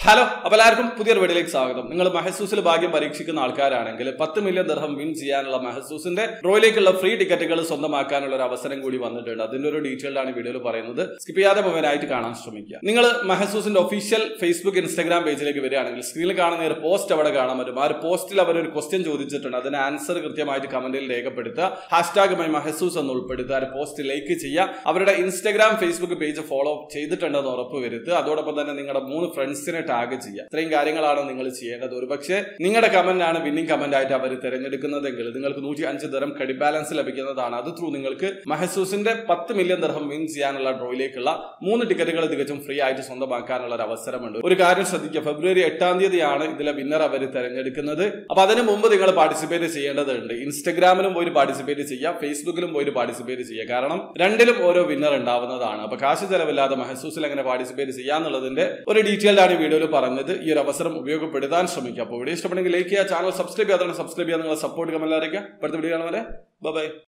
hello അപ്പോൾ എല്ലാവർക്കും പുതിയൊരു വീഡിയോയിലേക്ക് സ്വാഗതം നിങ്ങൾ മഹസൂസിൽ ഭാഗ്യം പരീക്ഷിക്കുന്ന ആൾക്കാരാണെങ്കിൽ പത്ത് മില്യൺ ദർഹം വിൻ ചെയ്യാനുള്ള മഹസൂസിന്റെ റോയിലേക്കുള്ള ഫ്രീ ടിക്കറ്റുകൾ സ്വന്തമാക്കാനുള്ള ഒരു അവസരം കൂടി വന്നിട്ടുണ്ട് അതിന്റെ ഒരു ഡീറ്റെയിൽഡ് ആണ് വീഡിയോയിൽ പറയുന്നത് സ്കിപ്പ് ചെയ്യാതെ മുഴുവനായിട്ട് കാണാൻ ശ്രമിക്കുക നിങ്ങൾ മഹസൂസിന്റെ ഒഫീഷ്യൽ ഫേസ്ബുക്ക് ഇൻസ്റ്റാഗ്രാം പേജിലേക്ക് വരികയാണെങ്കിൽ സ്ക്രീനിൽ കാണുന്ന ഒരു പോസ്റ്റ് അവിടെ കാണാൻ പറ്റും ആ ഒരു പോസ്റ്റിൽ അവർ ഒരു ക്വസ്റ്റ്യൻ ചോദിച്ചിട്ടുണ്ട് അതിന് ആൻസർ കൃത്യമായിട്ട് കമന്റിൽ രേഖപ്പെടുത്തുക ഹാഷ്ടാഗ് മൈ മഹസൂസ് എന്ന് ഉൾപ്പെടുത്തുക ആ ഒരു പോസ്റ്റ് ലൈക്ക് ചെയ്യുക അവരുടെ ഇൻസ്റ്റാഗ്രാം ഫേസ്ബുക്ക് പേജ് ഫോളോ ചെയ്തിട്ടുണ്ടെന്ന് ഉറപ്പ് വരുത്തുക അതോടൊപ്പം തന്നെ നിങ്ങളുടെ മൂന്ന് ഫ്രണ്ട്സിനെ ടാഗ് ചെയ്യുക ഇത്രയും കാര്യങ്ങളാണ് നിങ്ങൾ ചെയ്യേണ്ടത് ഒരുപക്ഷെ നിങ്ങളുടെ കമന്റ് ആണ് വിന്നിംഗ് കമന്റ് ആയിട്ട് അവർ തിരഞ്ഞെടുക്കുന്നതെങ്കിൽ നിങ്ങൾക്ക് നൂറ്റി അഞ്ച് ദരം ക്രെഡിറ്റ് ബാലൻസ് ലഭിക്കുന്നതാണ് അത് ത്രൂ നിങ്ങൾക്ക് മഹസൂസിന്റെ പത്ത് മില്യൺ ദർഹം വിൻ ചെയ്യാനുള്ള ഡ്രോയിലേക്കുള്ള മൂന്ന് ടിക്കറ്റുകൾ തികച്ചും ഫ്രീ ആയിട്ട് സ്വന്തമാക്കാനുള്ള ഒരു അവസരമുണ്ട് ഒരു കാര്യം ശ്രദ്ധിക്കുക ഫെബ്രുവരി എട്ടാം തീയതിയാണ് ഇതിലെ വിന്നർ അവർ തിരഞ്ഞെടുക്കുന്നത് അപ്പൊ അതിന് മുമ്പ് നിങ്ങൾ പാർട്ടിസിപ്പേറ്റ് ചെയ്യേണ്ടതുണ്ട് ഇൻസ്റ്റഗ്രാമിലും പോയി പാർട്ടിസിപ്പേറ്റ് ചെയ്യുക ഫേസ്ബുക്കിലും പോയി പാർട്ടിസിപ്പേറ്റ് ചെയ്യുക കാരണം രണ്ടിലും ഓരോ വിന്നർ ഉണ്ടാവുന്നതാണ് അപ്പൊ കാശ് ചെലവില്ലാതെ മഹസൂസിൽ എങ്ങനെ പാർട്ടിസിപ്പേറ്റ് ചെയ്യാന്നുള്ളതിന്റെ ഒരു ഡീറ്റെയിൽഡ് ആണ് ഈ വീഡിയോയിൽ പറഞ്ഞത് ഈ ഒരു അവസരം ഉപയോഗപ്പെടുത്താൻ ശ്രമിക്കുക അപ്പോൾ വീഡിയോ ഇഷ്ടപ്പെടുമെങ്കിൽ ലൈക്ക് ചെയ്യുക ചാനൽ സബ്സ്ക്രൈബ് ചെയ്യാതെ സബ്സ്ക്രൈബ് ചെയ്യാൻ നിങ്ങളെ സപ്പോർട്ട് കമന്റ് അറിയിക്കുക അടുത്ത വീഡിയോ കാണുന്നവരെ ബൈ